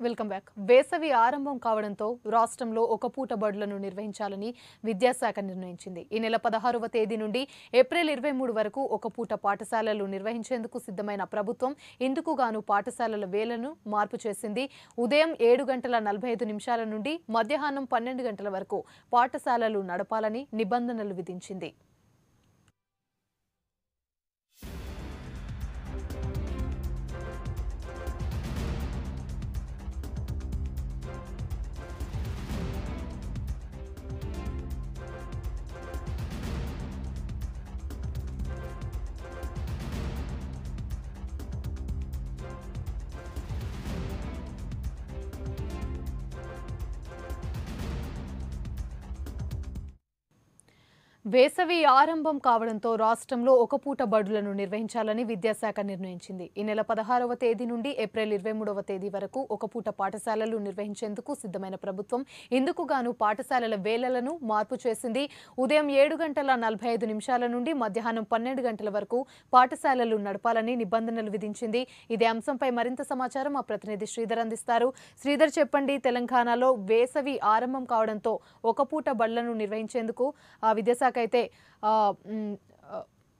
welcome back వేసవి ఆరంభం కావడంతో రాష్ట్రంలో ఒక పూట బడులను నిర్వహించాలని విద్యాశాఖ నిర్ణయించింది ఈ నెల పదహారవ తేదీ నుండి ఏప్రిల్ ఇరవై మూడు వరకు ఒక పూట పాఠశాలలు నిర్వహించేందుకు సిద్ధమైన ప్రభుత్వం ఇందుకు గాను పాఠశాలల వేలను మార్పు చేసింది ఉదయం ఏడు గంటల నలభై ఐదు నిమిషాల నుండి మధ్యాహ్నం పన్నెండు గంటల వరకు పాఠశాలలు నడపాలని నిబంధనలు విధించింది వేసవి ఆరంభం కావడంతో రాష్ట్రంలో ఒక పూట బడులను నిర్వహించాలని విద్యాశాఖ నిర్ణయించింది ఈ నెల పదహారవ తేదీ నుండి ఏప్రిల్ ఇరవై మూడవ తేదీ వరకు ఒక పూట పాఠశాలలు నిర్వహించేందుకు సిద్ధమైన ప్రభుత్వం ఇందుకు గాను పాఠశాలల వేళలను మార్పు చేసింది ఉదయం ఏడు గంటల నలభై ఐదు నిమిషాల నుండి మధ్యాహ్నం పన్నెండు గంటల వరకు పాఠశాలలు నడపాలని నిబంధనలు విధించింది ఇదే అంశంపై మరింత సమాచారం మా ప్రతినిధి శ్రీధర్ అందిస్తారు శ్రీధర్ చెప్పండి తెలంగాణలో వేసవి ఆరంభం కావడంతో ఒక పూట బడులను నిర్వహించేందుకు ఆ విద్యాశాఖ అయితే ఆ, మ్, ఆ,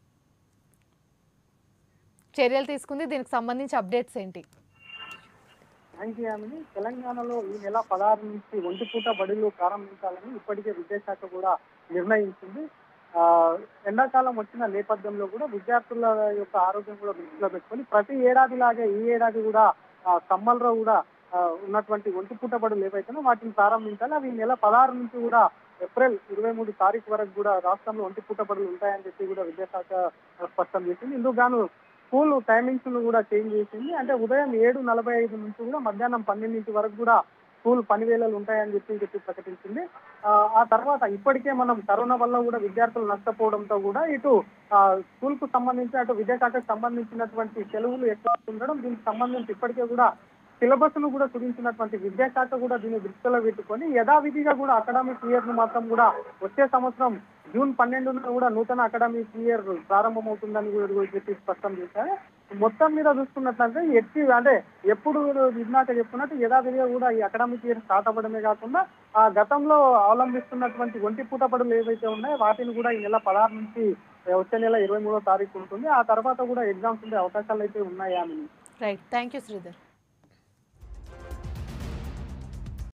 చర్యలు తీసుకుంది దీనికి సంబంధించి అప్డేట్స్ ఏంటి థ్యాంక్ యూ యామిని తెలంగాణలో ఈ నెల పదహారు నుంచి ఒంటిపూట బడులు ప్రారంభించాలని ఇప్పటికే విద్యాశాఖ కూడా నిర్ణయించింది ఆ, ఎండాకాలం వచ్చిన నేపథ్యంలో కూడా విద్యార్థుల యొక్క ఆరోగ్యం కూడా దృష్టిలో పెట్టుకొని ప్రతి ఏడాది లాగే ఈ ఏడాది కూడా సమ్మర్ లో కూడా ఆ, ఉన్నటువంటి ఒంటిపూట బడులు ఏవైతున్నాయో వాటిని ప్రారంభించాలి అవి ఈ నెల పదహారు నుంచి కూడా ఏప్రిల్ ఇరవై మూడు తారీఖు వరకు కూడా రాష్ట్రంలో ఒంటిపూట బడులు ఉంటాయని చెప్పి కూడా విద్యాశాఖ స్పష్టం చేసింది ఇందుకు గాను స్కూల్ టైమింగ్స్ ను కూడా చేంజ్ చేసింది అంటే ఉదయం ఏడు నలభై ఐదు నుంచి కూడా మధ్యాహ్నం పన్నెండింటి వరకు కూడా స్కూల్ పని వేళలు ఉంటాయని చెప్పి చెప్పి ప్రకటించింది ఆ, ఆ తర్వాత ఇప్పటికే మనం కరోనా వల్ల కూడా విద్యార్థులు నష్టపోవడంతో కూడా ఇటు ఆ, స్కూల్ కు సంబంధించి అటు విద్యాశాఖకు సంబంధించినటువంటి సెలవులు ఎక్కువ ఉండడం దీనికి సంబంధించి ఇప్పటికే కూడా సిలబస్ ను కూడా కుదించినటువంటి విద్యాశాఖ కూడా దీన్ని దృష్టిలో పెట్టుకొని యథావిధిగా కూడా అకాడమిక్ ఇయర్ ను మాత్రం కూడా వచ్చే సంవత్సరం జూన్ పన్నెండున కూడా నూతన అకాడమిక్ ఇయర్ ప్రారంభమవుతుందని కూడా చెప్పి స్పష్టం చేశారు మొత్తం మీద చూసుకున్నట్లయితే ఎట్టి అంటే ఎప్పుడు ఇందాక చెప్పుకున్నట్టు యథావిధిగా కూడా ఈ అకాడమిక్ ఇయర్ స్టార్ట్ అవ్వడమే కాకుండా ఆ గతంలో అవలంబిస్తున్నటువంటి ఒంటి పూట పడులు ఏవైతే ఉన్నాయో వాటిని కూడా ఈ నెల పదహారు నుంచి వచ్చే నెల ఇరవై మూడో తారీఖు ఉంటుంది ఆ తర్వాత కూడా ఎగ్జామ్స్ ఉండే అవకాశాలు అయితే ఉన్నాయి ఆమె రైట్ థ్యాంక్ యూ శ్రీధర్